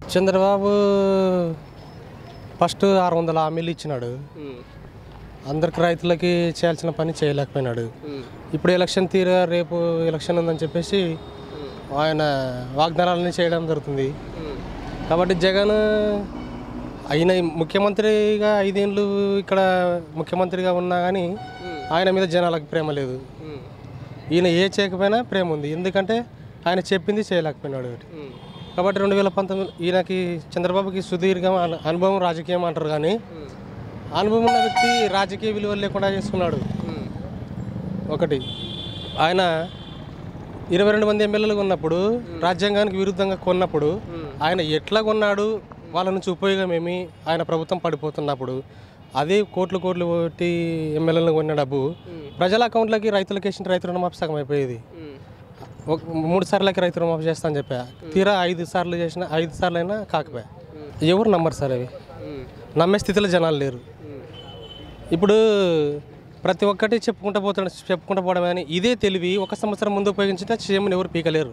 Chandrababu first ఆరు వందల హామీలు ఇచ్చినాడు అందరికి రైతులకి చేయాల్సిన పని చేయలేకపోయినాడు ఇప్పుడు ఎలక్షన్ తీరా రేపు ఎలక్షన్ ఉందని చెప్పేసి ఆయన వాగ్దానాలన్నీ చేయడం జరుగుతుంది కాబట్టి జగన్ ఆయన ముఖ్యమంత్రిగా ఐదేళ్ళు ఇక్కడ ముఖ్యమంత్రిగా ఉన్నా కానీ ఆయన మీద జనాలకు ప్రేమ లేదు ఈయన ఏ చేయకపోయినా ప్రేమ ఉంది ఎందుకంటే ఆయన చెప్పింది చేయలేకపోయినాడు కాబట్టి రెండు వేల పంతొమ్మిది ఈయనకి చంద్రబాబుకి సుదీర్ఘ అను- అనుభవం రాజకీయం అంటారు కానీ అనుభవం ఉన్న వ్యక్తి రాజకీయ విలువలు లేకుండా చేసుకున్నాడు ఒకటి ఆయన ఇరవై రెండు మంది ఎమ్మెల్యేలు ఉన్నప్పుడు రాజ్యాంగానికి విరుద్ధంగా కొన్నప్పుడు ఆయన ఎట్లా కొన్నాడు వాళ్ళ నుంచి ఉపయోగం ఏమి ఆయన ప్రభుత్వం పడిపోతున్నప్పుడు అదే కోట్లు కోట్లు కొట్టి ఎమ్మెల్యేలను కొన్న డబ్బు ప్రజల అకౌంట్లకి రైతులకు వేసిన రైతు రుణమాఫీ సగం అయిపోయేది ఒక మూడు సార్లకి రైతు రుణమాఫీ చేస్తా అని చెప్పా తీరా ఐదు సార్లు చేసిన ఐదు సార్లు అయినా కాకపోయా ఎవరు నమ్మరు సార్ అవి నమ్మే స్థితిలో జనాలు లేరు ఇప్పుడు ప్రతి ఒక్కటి చెప్పుకుంటూ పోతాడు చెప్పుకుంటూ పోవడం కానీ ఇదే తెలివి ఒక సంవత్సరం ముందు ఉపయోగించితే సీఎంని ఎవరు పీకలేరు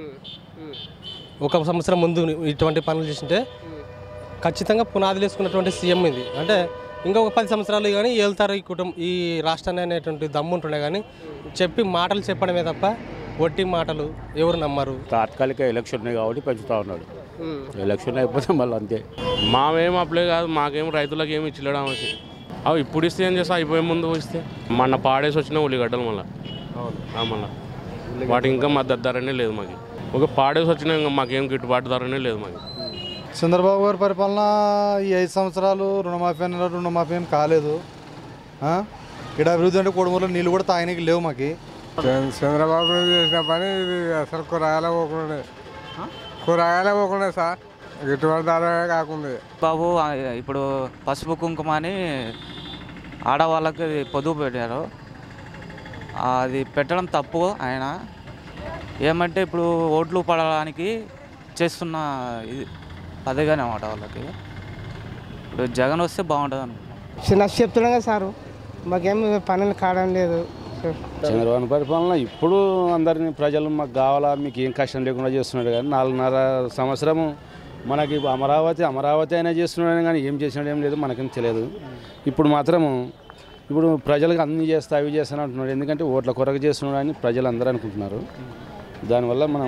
ఒక సంవత్సరం ముందు ఇటువంటి పనులు చేసింటే ఖచ్చితంగా పునాదులు వేసుకున్నటువంటి సీఎం ఇది అంటే ఇంకొక పది సంవత్సరాలు కానీ వెళ్తారు ఈ కుటుంబం ఈ రాష్ట్రాన్ని అనేటువంటి దమ్ము ఉంటుండే కానీ చెప్పి మాటలు చెప్పడమే తప్ప ఒట్టి మాటలు ఎవరు నమ్మరు తాత్కాలిక ఎలక్షన్ ఉన్నాయి కాబట్టి పెంచుతా ఉన్నాడు ఎలక్షన్ అయిపోతే మళ్ళీ అంతే మావేం అప్లై కాదు మాకేం రైతులకు ఏమి ఇచ్చలేడం వచ్చి అవి ఇప్పుడు ఇస్తే ఏం చేస్తా అయిపోయే ముందు ఇస్తే మొన్న పాడేసి వచ్చిన ఉల్లిగడ్డలు మళ్ళీ మళ్ళీ వాటి ఇంకా మద్దతు ధరనే లేదు మాకు ఒక పాడేసి వచ్చినా ఇంకా మాకేం గిట్టుబాటు ధరనే లేదు మాకు చంద్రబాబు గారి పరిపాలన ఈ ఐదు సంవత్సరాలు రుణమాఫీ అన్న రుణమాఫీ ఏం కాలేదు ఆ? ఇక్కడ అభివృద్ధి అంటే కొడుమూరులో నీళ్ళు కూడా తాగనీకి లేవు మాకు చంద్ర- చంద్రబాబు నాయుడు చేసిన పని ఇది అసలు కూరగాయలే పోకుండా కూరగాయలే పోకుండా సార్ గిట్టుబాటు ధరమే కాకుండా బాబు ఆ, ఇప్పుడు పసుపు కుంకుమ అని ఆడవాళ్ళకి పొదుపు పెట్టారు అది పెట్టడం తప్పు ఆయన ఏమంటే ఇప్పుడు ఓట్లు పడడానికి చేస్తున్న ఇది అదేగానే అన్నమాట వాళ్ళకి ఇప్పుడు జగన్ వస్తే బాగుంటుంది అనుకుంటున్నాను నాకు చెప్తున్నాం కదా సారు మాకేం పనులు కావడం లేదు చంద్రబాబు పరిపాలన ఇప్పుడు అందరినీ ప్రజలు మాకు కావాలా మీకు ఏం కష్టం లేకుండా చేస్తున్నాడు కానీ నాలుగున్నర సంవత్సరము మనకి అమరావతి అమరావతి అయినా చేస్తున్నాడు కానీ ఏం చేసినాడు ఏం లేదు మనకేం తెలియదు ఇప్పుడు మాత్రము ఇప్పుడు ప్రజలకు అన్ని చేస్తా అవి చేస్తాను అంటున్నాడు ఎందుకంటే ఓట్ల కొరకు చేస్తున్నాడు అని ప్రజలు అందరూ అనుకుంటున్నారు దానివల్ల మనం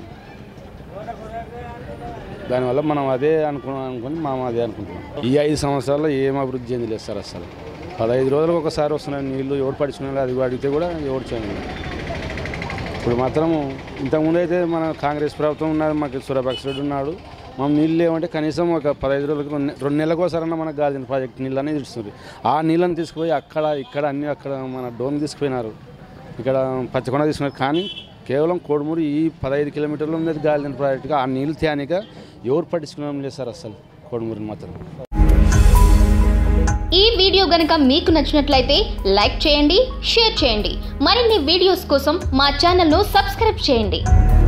దానివల్ల మనం అదే అనుకున్నాం అనుకుని మనం అదే అనుకుంటున్నాం ఈ ఐదు సంవత్సరాల్లో ఏం అభివృద్ధి చెందలేదు సార్ అసలు పదహైదు రోజులకు ఒకసారి వస్తున్నాయి నీళ్ళు ఎవరు పడుచుకున్నారు అది అడిగితే కూడా ఎవరు చేయండి ఇప్పుడు మాత్రం ఇంతకుముందు అయితే మన కాంగ్రెస్ ప్రభుత్వం ఉన్నది మాకు సూర్యపక్ష రెడ్డి ఉన్నాడు మనం నీళ్ళు లేవంటే కనీసం ఒక పదహైదు రోజులకు రెండు రెండు నెలలకు ఒకసారన్నా మనకు గార్జన్ ప్రాజెక్ట్ నీళ్ళు అనేది ఇస్తుంది ఆ నీళ్ళని తీసుకుపోయి అక్కడ ఇక్కడ అన్ని అక్కడ మన డోమ్ తీసుకుపోయినారు ఇక్కడ పచ్చకొండ తీసుకున్నారు కానీ కేవలం కోడుమూరు ఈ పదహైదు కిలోమీటర్ల ఉన్నది గాలిదిన ప్రాజెక్టుగా ఆ నీళ్ళు తేనిక ఎవరు పట్టించుకున్నాం లేదు సార్ అసలు కోడుమూరిని మాత్రం ఈ వీడియో గనక మీకు నచ్చినట్లయితే లైక్ చేయండి షేర్ చేయండి మరిన్ని వీడియోస్ కోసం మా ఛానల్ను సబ్స్క్రైబ్ చేయండి